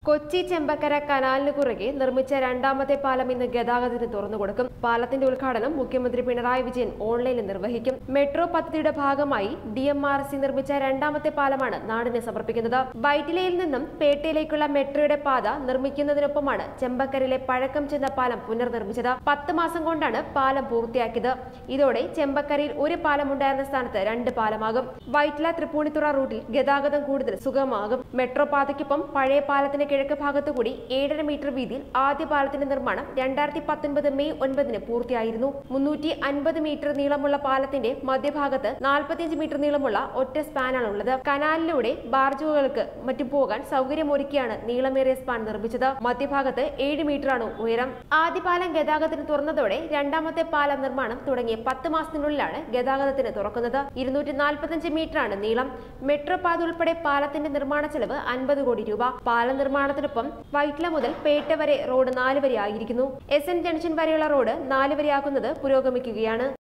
കൊച്ചി ചെമ്പക്കര കനാലിന് കുറുകെ നിർമ്മിച്ച രണ്ടാമത്തെ പാലം ഇന്ന് ഗതാഗതത്തിന് തുറന്നുകൊടുക്കും പാലത്തിന്റെ ഉദ്ഘാടനം മുഖ്യമന്ത്രി പിണറായി വിജയൻ ഓൺലൈനിൽ നിർവഹിക്കും മെട്രോ പദ്ധതിയുടെ ഭാഗമായി ഡി എം ആർ സി നിർമ്മിച്ച രണ്ടാമത്തെ പാലമാണ് നാടിന് സമർപ്പിക്കുന്നത് വൈറ്റിലയിൽ നിന്നും പേട്ടയിലേക്കുള്ള മെട്രോയുടെ പാത നിർമ്മിക്കുന്നതിനൊപ്പമാണ് ചെമ്പക്കരയിലെ പഴക്കം ചെന്ന പാലം പുനർനിർമ്മിച്ചത് പത്ത് മാസം കൊണ്ടാണ് പാലം പൂർത്തിയാക്കിയത് ഇതോടെ ചെമ്പക്കരയിൽ ഒരു പാലം ഉണ്ടായിരുന്ന സ്ഥാനത്ത് രണ്ട് പാലമാകും വൈറ്റില തൃപ്പൂണിത്തുറ റൂട്ടിൽ ഗതാഗതം കൂടുതൽ സുഗമമാകും മെട്രോ പാതയ്ക്കൊപ്പം പഴയ പാലത്തിന് കിഴക്ക് ഭാഗത്തു കൂടി ഏഴര മീറ്റർ വീതിയിൽ ആദ്യ പാലത്തിന്റെ നിർമ്മാണം രണ്ടായിരത്തി പത്തൊൻപത് മെയ് ഒൻപതിന് പൂർത്തിയായിരുന്നു മുന്നൂറ്റി അൻപത് മീറ്റർ നീളമുള്ള പാലത്തിന്റെ മധ്യഭാഗത്ത് നാൽപ്പത്തിയഞ്ച് മീറ്റർ നീളമുള്ള ഒറ്റ സ്പാനാണ് ഉള്ളത് കനാലിലൂടെ ബാർജുകൾക്ക് മറ്റും പോകാൻ സൗകര്യമൊരുക്കിയാണ് നീളമേറിയ സ്പാൻ നിർമ്മിച്ചത് മധ്യഭാഗത്ത് ഏഴ് മീറ്ററാണ് ഉയരം ആദ്യ പാലം ഗതാഗതത്തിന് തുറന്നതോടെ രണ്ടാമത്തെ പാലം നിർമ്മാണം തുടങ്ങിയ പത്ത് മാസത്തിനുള്ളിലാണ് ഗതാഗതത്തിന് തുറക്കുന്നത് ഇരുന്നൂറ്റി നാൽപ്പത്തഞ്ച് മീറ്ററാണ് നീളം മെട്രോ പാത ഉൾപ്പെടെ പാലത്തിന്റെ നിർമ്മാണ ചെലവ് അൻപത് കോടി രൂപ പാലം നിർമ്മാണത്തിനൊപ്പം വൈറ്റ്ല മുതൽ പേട്ട വരെ റോഡ് നാല് വരെ ആയിരിക്കുന്നു എസ് എൻ ജംഗ്ഷൻ വരെയുള്ള റോഡ് നാല് വരെയാക്കുന്നത് പുരോഗമിക്കുകയാണ്